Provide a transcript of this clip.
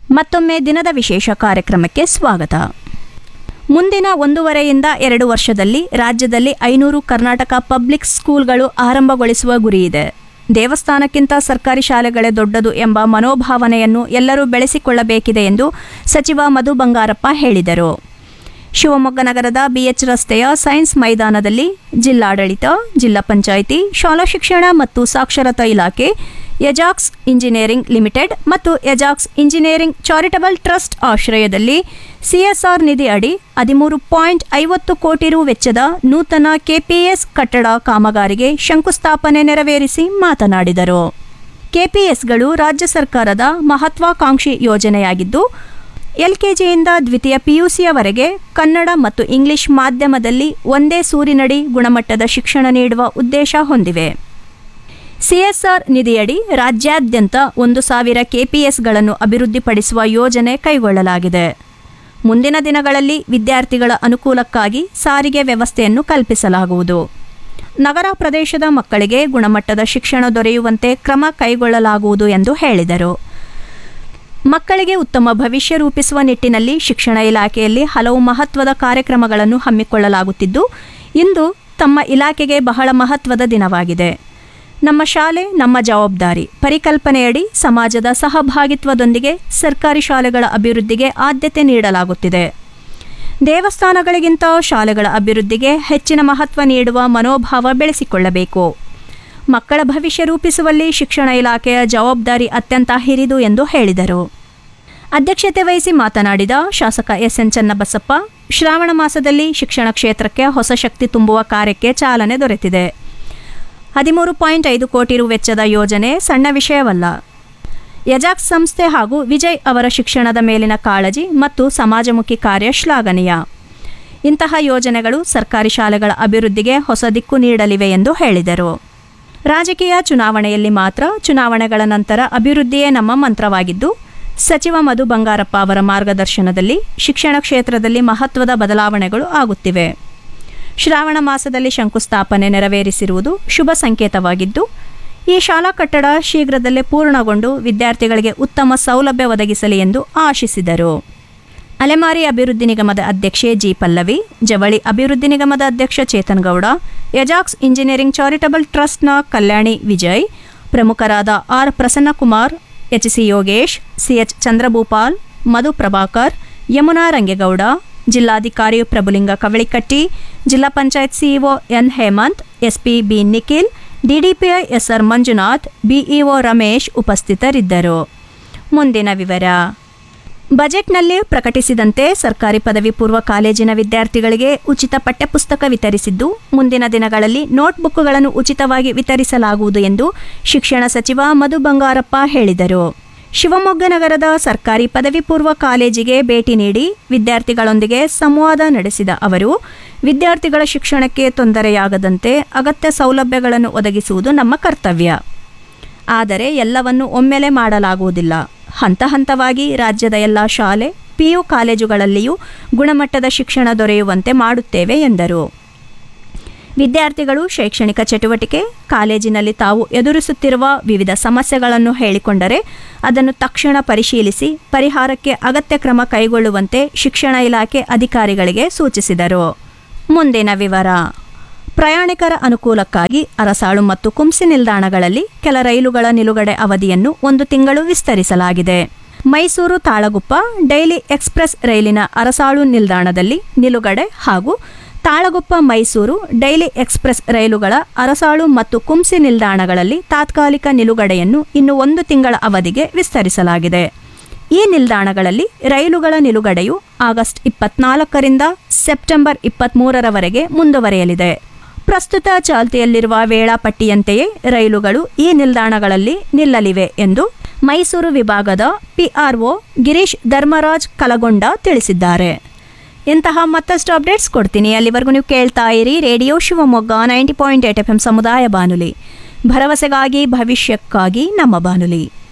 ಮತ್ತೊಮ್ಮೆ ದಿನದ ವಿಶೇಷ ಕಾರ್ಯಕ್ರಮಕ್ಕೆ ಸ್ವಾಗತ ಮುಂದಿನ ಒಂದೂವರೆಯಿಂದ ಎರಡು ವರ್ಷದಲ್ಲಿ ರಾಜ್ಯದಲ್ಲಿ ಐನೂರು ಕರ್ನಾಟಕ ಪಬ್ಲಿಕ್ ಸ್ಕೂಲ್ಗಳು ಆರಂಭಗೊಳಿಸುವ ಗುರಿಯಿದೆ ದೇವಸ್ಥಾನಕ್ಕಿಂತ ಸರ್ಕಾರಿ ಶಾಲೆಗಳೇ ದೊಡ್ಡದು ಎಂಬ ಮನೋಭಾವನೆಯನ್ನು ಎಲ್ಲರೂ ಬೆಳೆಸಿಕೊಳ್ಳಬೇಕಿದೆ ಎಂದು ಸಚಿವ ಮಧು ಬಂಗಾರಪ್ಪ ಹೇಳಿದರು ಶಿವಮೊಗ್ಗ ನಗರದ ಬಿಎಚ್ ರಸ್ತೆಯ ಸೈನ್ಸ್ ಮೈದಾನದಲ್ಲಿ ಜಿಲ್ಲಾಡಳಿತ ಜಿಲ್ಲಾ ಪಂಚಾಯಿತಿ ಶಾಲಾ ಶಿಕ್ಷಣ ಮತ್ತು ಸಾಕ್ಷರತಾ ಇಲಾಖೆ ಯಜಾಕ್ಸ್ ಇಂಜಿನಿಯರಿಂಗ್ ಲಿಮಿಟೆಡ್ ಮತ್ತು ಯಜಾಕ್ಸ್ ಇಂಜಿನಿಯರಿಂಗ್ ಚಾರಿಟಬಲ್ ಟ್ರಸ್ಟ್ ಆಶ್ರಯದಲ್ಲಿ ಸಿಎಸ್ಆರ್ ನಿಧಿ ಅಡಿ ಹದಿಮೂರು ಪಾಯಿಂಟ್ ಐವತ್ತು ಕೋಟಿ ರು ವೆಚ್ಚದ ನೂತನ ಕೆಪಿಎಸ್ ಕಟ್ಟಡ ಕಾಮಗಾರಿಗೆ ಶಂಕುಸ್ಥಾಪನೆ ನೆರವೇರಿಸಿ ಮಾತನಾಡಿದರು ಕೆಪಿಎಸ್ಗಳು ರಾಜ್ಯ ಸರ್ಕಾರದ ಮಹತ್ವಾಕಾಂಕ್ಷಿ ಯೋಜನೆಯಾಗಿದ್ದು ಎಲ್ಕೆಜಿಯಿಂದ ದ್ವಿತೀಯ ಪಿಯುಸಿಯವರೆಗೆ ಕನ್ನಡ ಮತ್ತು ಇಂಗ್ಲಿಷ್ ಮಾಧ್ಯಮದಲ್ಲಿ ಒಂದೇ ಸೂರಿನಡಿ ಗುಣಮಟ್ಟದ ಶಿಕ್ಷಣ ನೀಡುವ ಉದ್ದೇಶ ಹೊಂದಿವೆ ಸಿಎಸ್ಆರ್ ನಿಧಿಯಡಿ ರಾಜ್ಯಾದ್ಯಂತ ಒಂದು ಸಾವಿರ ಕೆಪಿಎಸ್ಗಳನ್ನು ಅಭಿವೃದ್ಧಿಪಡಿಸುವ ಯೋಜನೆ ಕೈಗೊಳ್ಳಲಾಗಿದೆ ಮುಂದಿನ ದಿನಗಳಲ್ಲಿ ವಿದ್ಯಾರ್ಥಿಗಳ ಅನುಕೂಲಕ್ಕಾಗಿ ಸಾರಿಗೆ ವ್ಯವಸ್ಥೆಯನ್ನು ಕಲ್ಪಿಸಲಾಗುವುದು ನಗರ ಪ್ರದೇಶದ ಮಕ್ಕಳಿಗೆ ಗುಣಮಟ್ಟದ ಶಿಕ್ಷಣ ದೊರೆಯುವಂತೆ ಕ್ರಮ ಕೈಗೊಳ್ಳಲಾಗುವುದು ಎಂದು ಹೇಳಿದರು ಮಕ್ಕಳಿಗೆ ಉತ್ತಮ ಭವಿಷ್ಯ ರೂಪಿಸುವ ನಿಟ್ಟಿನಲ್ಲಿ ಶಿಕ್ಷಣ ಇಲಾಖೆಯಲ್ಲಿ ಹಲವು ಮಹತ್ವದ ಕಾರ್ಯಕ್ರಮಗಳನ್ನು ಹಮ್ಮಿಕೊಳ್ಳಲಾಗುತ್ತಿದ್ದು ಇಂದು ತಮ್ಮ ಇಲಾಖೆಗೆ ಬಹಳ ಮಹತ್ವದ ದಿನವಾಗಿದೆ ನಮ್ಮ ಶಾಲೆ ನಮ್ಮ ಜವಾಬ್ದಾರಿ ಪರಿಕಲ್ಪನೆಯಡಿ ಸಮಾಜದ ಸಹಭಾಗಿತ್ವದೊಂದಿಗೆ ಸರ್ಕಾರಿ ಶಾಲೆಗಳ ಅಭಿವೃದ್ಧಿಗೆ ಆದ್ಯತೆ ನೀಡಲಾಗುತ್ತಿದೆ ದೇವಸ್ಥಾನಗಳಿಗಿಂತ ಶಾಲೆಗಳ ಅಭಿವೃದ್ಧಿಗೆ ಹೆಚ್ಚಿನ ಮಹತ್ವ ನೀಡುವ ಮನೋಭಾವ ಬೆಳೆಸಿಕೊಳ್ಳಬೇಕು ಮಕ್ಕಳ ಭವಿಷ್ಯ ರೂಪಿಸುವಲ್ಲಿ ಶಿಕ್ಷಣ ಇಲಾಖೆಯ ಜವಾಬ್ದಾರಿ ಅತ್ಯಂತ ಹಿರಿದು ಎಂದು ಹೇಳಿದರು ಅಧ್ಯಕ್ಷತೆ ವಹಿಸಿ ಮಾತನಾಡಿದ ಶಾಸಕ ಎಸ್ ಎನ್ ಚನ್ನಬಸಪ್ಪ ಶ್ರಾವಣ ಮಾಸದಲ್ಲಿ ಶಿಕ್ಷಣ ಕ್ಷೇತ್ರಕ್ಕೆ ಹೊಸ ಶಕ್ತಿ ತುಂಬುವ ಕಾರ್ಯಕ್ಕೆ ಚಾಲನೆ ದೊರೆತಿದೆ ಹದಿಮೂರು ಪಾಯಿಂಟ್ ಐದು ಕೋಟಿ ರು ವೆಚ್ಚದ ಯೋಜನೆ ಸಣ್ಣ ವಿಷಯವಲ್ಲ ಯಜಾಕ್ಸ್ ಸಂಸ್ಥೆ ಹಾಗೂ ವಿಜಯ್ ಅವರ ಶಿಕ್ಷಣದ ಮೇಲಿನ ಕಾಳಜಿ ಮತ್ತು ಸಮಾಜಮುಖಿ ಕಾರ್ಯ ಶ್ಲಾಘನೀಯ ಇಂತಹ ಯೋಜನೆಗಳು ಸರ್ಕಾರಿ ಶಾಲೆಗಳ ಅಭಿವೃದ್ಧಿಗೆ ಹೊಸ ದಿಕ್ಕು ನೀಡಲಿವೆ ಎಂದು ಹೇಳಿದರು ರಾಜಕೀಯ ಚುನಾವಣೆಯಲ್ಲಿ ಮಾತ್ರ ಚುನಾವಣೆಗಳ ನಂತರ ಅಭಿವೃದ್ಧಿಯೇ ನಮ್ಮ ಮಂತ್ರವಾಗಿದ್ದು ಸಚಿವ ಮಧು ಬಂಗಾರಪ್ಪ ಅವರ ಮಾರ್ಗದರ್ಶನದಲ್ಲಿ ಶಿಕ್ಷಣ ಕ್ಷೇತ್ರದಲ್ಲಿ ಮಹತ್ವದ ಬದಲಾವಣೆಗಳು ಆಗುತ್ತಿವೆ ಶ್ರಾವಣ ಮಾಸದಲ್ಲಿ ಶಂಕುಸ್ಥಾಪನೆ ನೆರವೇರಿಸಿರುವುದು ಶುಭ ಸಂಕೇತವಾಗಿದ್ದು ಈ ಶಾಲಾ ಕಟ್ಟಡ ಶೀಘ್ರದಲ್ಲೇ ಪೂರ್ಣಗೊಂಡು ವಿದ್ಯಾರ್ಥಿಗಳಿಗೆ ಉತ್ತಮ ಸೌಲಭ್ಯ ಒದಗಿಸಲಿ ಎಂದು ಆಶಿಸಿದರು ಅಲೆಮಾರಿ ಅಭಿವೃದ್ಧಿ ನಿಗಮದ ಅಧ್ಯಕ್ಷೆ ಜಿ ಪಲ್ಲವಿ ಜವಳಿ ಅಭಿವೃದ್ಧಿ ನಿಗಮದ ಅಧ್ಯಕ್ಷ Chetan Gowda Ajax engineering charitable ಟ್ರಸ್ಟ್ನ ಕಲ್ಯಾಣಿ ವಿಜಯ್ ಪ್ರಮುಖರಾದ R Prasannakumar H C Yogesh C H Chandrabhupal Madhu Prabhakar Yamuna Rangegowda ಜಿಲ್ಲಾಧಿಕಾರಿ ಪ್ರಭುಲಿಂಗ ಕವಳಿಕಟ್ಟಿ ಜಿಲ್ಲಾ panchayat C E O N Hemanth S P B Nikhil D D P I S R Manjunath B E O Ramesh ಉಪಸ್ಥಿತರಿದ್ದರು ಮುಂದಿನ ವಿವರ ಬಜೆಟ್ನಲ್ಲಿ ಪ್ರಕಟಿಸಿದಂತೆ ಸರ್ಕಾರಿ ಪದವಿ ಪೂರ್ವ ಕಾಲೇಜಿನ ವಿದ್ಯಾರ್ಥಿಗಳಿಗೆ ಉಚಿತ ಪಠ್ಯಪುಸ್ತಕ ವಿತರಿಸಿದ್ದು ಮುಂದಿನ ದಿನಗಳಲ್ಲಿ ನೋಟ್ಬುಕ್ಗಳನ್ನು ಉಚಿತವಾಗಿ ವಿತರಿಸಲಾಗುವುದು ಎಂದು ಶಿಕ್ಷಣ ಸಚಿವ ಮಧು ಬಂಗಾರಪ್ಪ ಹೇಳಿದರು ಶಿವಮೊಗ್ಗ ನಗರದ ಸರ್ಕಾರಿ ಪದವಿ ಪೂರ್ವ ಕಾಲೇಜಿಗೆ ಭೇಟಿ ನೀಡಿ ವಿದ್ಯಾರ್ಥಿಗಳೊಂದಿಗೆ ಸಂವಾದ ನಡೆಸಿದ ಅವರು ವಿದ್ಯಾರ್ಥಿಗಳ ಶಿಕ್ಷಣಕ್ಕೆ ತೊಂದರೆಯಾಗದಂತೆ ಅಗತ್ಯ ಸೌಲಭ್ಯಗಳನ್ನು ಒದಗಿಸುವುದು ನಮ್ಮ ಕರ್ತವ್ಯ ಆದರೆ ಎಲ್ಲವನ್ನು ಒಮ್ಮೆಲೆ ಮಾಡಲಾಗುವುದಿಲ್ಲ ಹಂತ ಹಂತವಾಗಿ ರಾಜ್ಯದ ಎಲ್ಲ ಶಾಲೆ ಪಿಯು ಕಾಲೇಜುಗಳಲ್ಲಿಯೂ ಗುಣಮಟ್ಟದ ಶಿಕ್ಷಣ ದೊರೆಯುವಂತೆ ಮಾಡುತ್ತೇವೆ ಎಂದರು ವಿದ್ಯಾರ್ಥಿಗಳು ಶೈಕ್ಷಣಿಕ ಚಟುವಟಿಕೆ ಕಾಲೇಜಿನಲ್ಲಿ ತಾವು ಎದುರಿಸುತ್ತಿರುವ ವಿವಿಧ ಸಮಸ್ಯೆಗಳನ್ನು ಹೇಳಿಕೊಂಡರೆ ಅದನ್ನು ತಕ್ಷಣ ಪರಿಶೀಲಿಸಿ ಪರಿಹಾರಕ್ಕೆ ಅಗತ್ಯ ಕ್ರಮ ಕೈಗೊಳ್ಳುವಂತೆ ಶಿಕ್ಷಣ ಇಲಾಖೆ ಅಧಿಕಾರಿಗಳಿಗೆ ಸೂಚಿಸಿದರು ಮುಂದಿನ ವಿವರ ಪ್ರಯಾಣಿಕರ ಅನುಕೂಲಕ್ಕಾಗಿ ಅರಸಾಳು ಮತ್ತು ಕುಂಸಿ ನಿಲ್ದಾಣಗಳಲ್ಲಿ ಕೆಲ ರೈಲುಗಳ ನಿಲುಗಡೆ ಅವಧಿಯನ್ನು ಒಂದು ತಿಂಗಳು ವಿಸ್ತರಿಸಲಾಗಿದೆ ಮೈಸೂರು ತಾಳಗುಪ್ಪ ಡೈಲಿ ಎಕ್ಸ್ಪ್ರೆಸ್ ರೈಲಿನ ಅರಸಾಳು ನಿಲ್ದಾಣದಲ್ಲಿ ನಿಲುಗಡೆ ಹಾಗೂ ತಾಳಗುಪ್ಪ ಮೈಸೂರು ಡೈಲಿ ಎಕ್ಸ್ಪ್ರೆಸ್ ರೈಲುಗಳ ಅರಸಾಳು ಮತ್ತು ಕುಂಸಿ ನಿಲ್ದಾಣಗಳಲ್ಲಿ ತಾತ್ಕಾಲಿಕ ನಿಲುಗಡೆಯನ್ನು ಇನ್ನು ಒಂದು ತಿಂಗಳ ಅವಧಿಗೆ ವಿಸ್ತರಿಸಲಾಗಿದೆ ಈ ನಿಲ್ದಾಣಗಳಲ್ಲಿ ರೈಲುಗಳ ನಿಲುಗಡೆಯು ಆಗಸ್ಟ್ ಇಪ್ಪತ್ನಾಲ್ಕರಿಂದ ಸೆಪ್ಟೆಂಬರ್ ಇಪ್ಪತ್ತ್ಮೂರರವರೆಗೆ ಮುಂದುವರೆಯಲಿದೆ ಪ್ರಸ್ತುತ ಚಾಲ್ತಿಯಲ್ಲಿರುವ ವೇಳಾಪಟ್ಟಿಯಂತೆಯೇ ರೈಲುಗಳು ಈ ನಿಲ್ದಾಣಗಳಲ್ಲಿ ನಿಲ್ಲಲಿವೆ ಎಂದು ಮೈಸೂರು ವಿಭಾಗದ ಪಿಆರ್ಒ ಗಿರೀಶ್ ಧರ್ಮರಾಜ್ ಕಲಗೊಂಡ ತಿಳಿಸಿದ್ದಾರೆ ಇಂತಹ ಮತ್ತಷ್ಟು ಅಪ್ಡೇಟ್ಸ್ ಕೊಡ್ತೀನಿ ಅಲ್ಲಿವರೆಗೂ ನೀವು ಕೇಳ್ತಾ ಇರಿ radio Shivamogga ninety point eight F M ಸಮುದಾಯ ಬಾನುಲಿ ಭರವಸೆಗಾಗಿ ಭವಿಷ್ಯಕ್ಕಾಗಿ ನಮ್ಮ ಬಾನುಲಿ